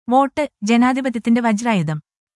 vote ജനാധിപത്യത്തിന്റെ വജ്രായുധം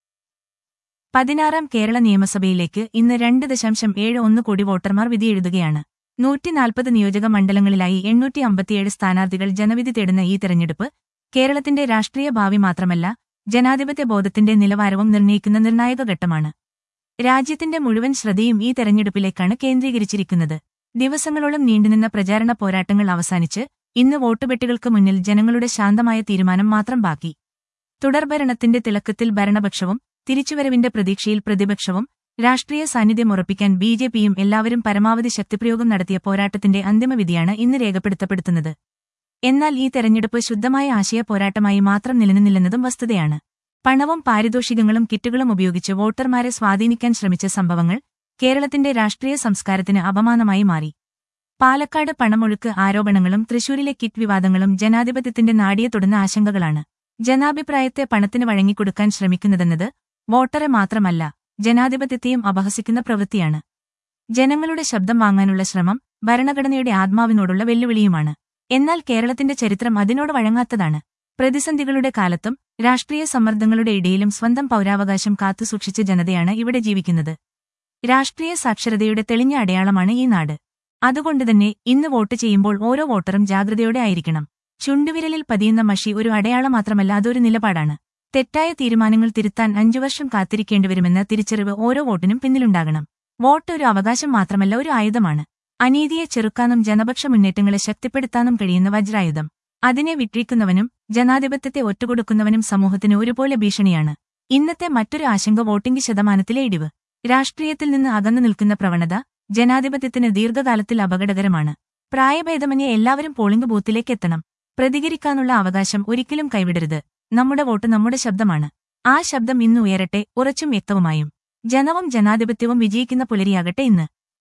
പതിനാറാം കേരള നിയമസഭയിലേക്ക് ഇന്ന് രണ്ട് ദശാംശം ഏഴ് ഒന്ന് കോടി വോട്ടർമാർ വിധിയെഴുതുകയാണ് നൂറ്റിനാൽപ്പത് നിയോജക മണ്ഡലങ്ങളിലായി എണ്ണൂറ്റി അമ്പത്തിയേഴ് സ്ഥാനാർത്ഥികൾ ജനവിധി തേടുന്ന ഈ തെരഞ്ഞെടുപ്പ് കേരളത്തിന്റെ രാഷ്ട്രീയ ഭാവി മാത്രമല്ല ജനാധിപത്യ ബോധത്തിന്റെ നിലവാരവും നിർണ്ണയിക്കുന്ന നിർണായക ഘട്ടമാണ് രാജ്യത്തിന്റെ മുഴുവൻ ശ്രദ്ധയും ഈ തെരഞ്ഞെടുപ്പിലേക്കാണ് കേന്ദ്രീകരിച്ചിരിക്കുന്നത് ദിവസങ്ങളോളം നീണ്ടുനിന്ന പ്രചാരണ പോരാട്ടങ്ങൾ അവസാനിച്ച് ഇന്ന് വോട്ടുപെട്ടികൾക്ക് മുന്നിൽ ജനങ്ങളുടെ ശാന്തമായ തീരുമാനം മാത്രം ബാക്കി തുടർഭരണത്തിന്റെ തിളക്കത്തിൽ ഭരണപക്ഷവും തിരിച്ചുവരവിന്റെ പ്രതീക്ഷയിൽ പ്രതിപക്ഷവും രാഷ്ട്രീയ സാന്നിധ്യം ഉറപ്പിക്കാൻ ബി ജെ പിയും എല്ലാവരും പരമാവധി ശക്തിപ്രയോഗം നടത്തിയ പോരാട്ടത്തിന്റെ അന്തിമവിധിയാണ് ഇന്ന് രേഖപ്പെടുത്തപ്പെടുത്തുന്നത് എന്നാൽ ഈ തെരഞ്ഞെടുപ്പ് ശുദ്ധമായ ആശയ പോരാട്ടമായി മാത്രം നിലനിന്നില്ലെന്നതും വസ്തുതയാണ് പണവും പാരിതോഷികങ്ങളും കിറ്റുകളും ഉപയോഗിച്ച് വോട്ടർമാരെ സ്വാധീനിക്കാൻ ശ്രമിച്ച സംഭവങ്ങൾ കേരളത്തിന്റെ രാഷ്ട്രീയ സംസ്കാരത്തിന് അപമാനമായി മാറി പാലക്കാട് പണമൊഴുക്ക് ആരോപണങ്ങളും തൃശൂരിലെ കിറ്റ് വിവാദങ്ങളും ജനാധിപത്യത്തിന്റെ നാടിയെ തൊടുന്ന ആശങ്കകളാണ് ജനാഭിപ്രായത്തെ പണത്തിന് വഴങ്ങിക്കൊടുക്കാൻ ശ്രമിക്കുന്നതെന്നത് വോട്ടറെ മാത്രമല്ല ജനാധിപത്യത്തെയും അപഹസിക്കുന്ന പ്രവൃത്തിയാണ് ജനങ്ങളുടെ ശബ്ദം വാങ്ങാനുള്ള ശ്രമം ഭരണഘടനയുടെ ആത്മാവിനോടുള്ള വെല്ലുവിളിയുമാണ് എന്നാൽ കേരളത്തിന്റെ ചരിത്രം അതിനോട് വഴങ്ങാത്തതാണ് പ്രതിസന്ധികളുടെ കാലത്തും രാഷ്ട്രീയ സമ്മർദ്ദങ്ങളുടെ ഇടയിലും സ്വന്തം പൗരാവകാശം കാത്തുസൂക്ഷിച്ച ജനതയാണ് ഇവിടെ ജീവിക്കുന്നത് രാഷ്ട്രീയ സാക്ഷരതയുടെ തെളിഞ്ഞ അടയാളമാണ് ഈ നാട് അതുകൊണ്ടുതന്നെ ഇന്ന് വോട്ട് ചെയ്യുമ്പോൾ ഓരോ വോട്ടറും ജാഗ്രതയോടെ ആയിരിക്കണം ചുണ്ടുവിരലിൽ പതിയുന്ന മഷി ഒരു അടയാളം മാത്രമല്ല അതൊരു നിലപാടാണ് തെറ്റായ തീരുമാനങ്ങൾ തിരുത്താൻ അഞ്ചു വർഷം കാത്തിരിക്കേണ്ടിവരുമെന്ന തിരിച്ചറിവ് ഓരോ വോട്ടിനും പിന്നിലുണ്ടാകണം വോട്ട് ഒരു അവകാശം മാത്രമല്ല ഒരു ആയുധമാണ് അനീതിയെ ചെറുക്കാനും ജനപക്ഷ മുന്നേറ്റങ്ങളെ ശക്തിപ്പെടുത്താനും കഴിയുന്ന വജ്രായുധം അതിനെ വിട്ടിരിക്കുന്നവനും ജനാധിപത്യത്തെ ഒറ്റുകൊടുക്കുന്നവനും സമൂഹത്തിന് ഒരുപോലെ ഭീഷണിയാണ് ഇന്നത്തെ മറ്റൊരു ആശങ്ക വോട്ടിംഗ് ശതമാനത്തിലെ ഇടിവ് രാഷ്ട്രീയത്തിൽ നിന്ന് അകന്നു നിൽക്കുന്ന പ്രവണത ജനാധിപത്യത്തിന് ദീർഘകാലത്തിൽ അപകടകരമാണ് പ്രായഭേദമന്യേ എല്ലാവരും പോളിംഗ് ബൂത്തിലേക്ക് എത്തണം പ്രതികരിക്കാനുള്ള അവകാശം ഒരിക്കലും കൈവിടരുത് നമ്മുടെ വോട്ട് നമ്മുടെ ശബ്ദമാണ് ആ ശബ്ദം ഇന്ന് ഉയരട്ടെ ഉറച്ചും വ്യക്തവുമായും ജനവും ജനാധിപത്യവും വിജയിക്കുന്ന പുലരിയാകട്ടെ ഇന്ന്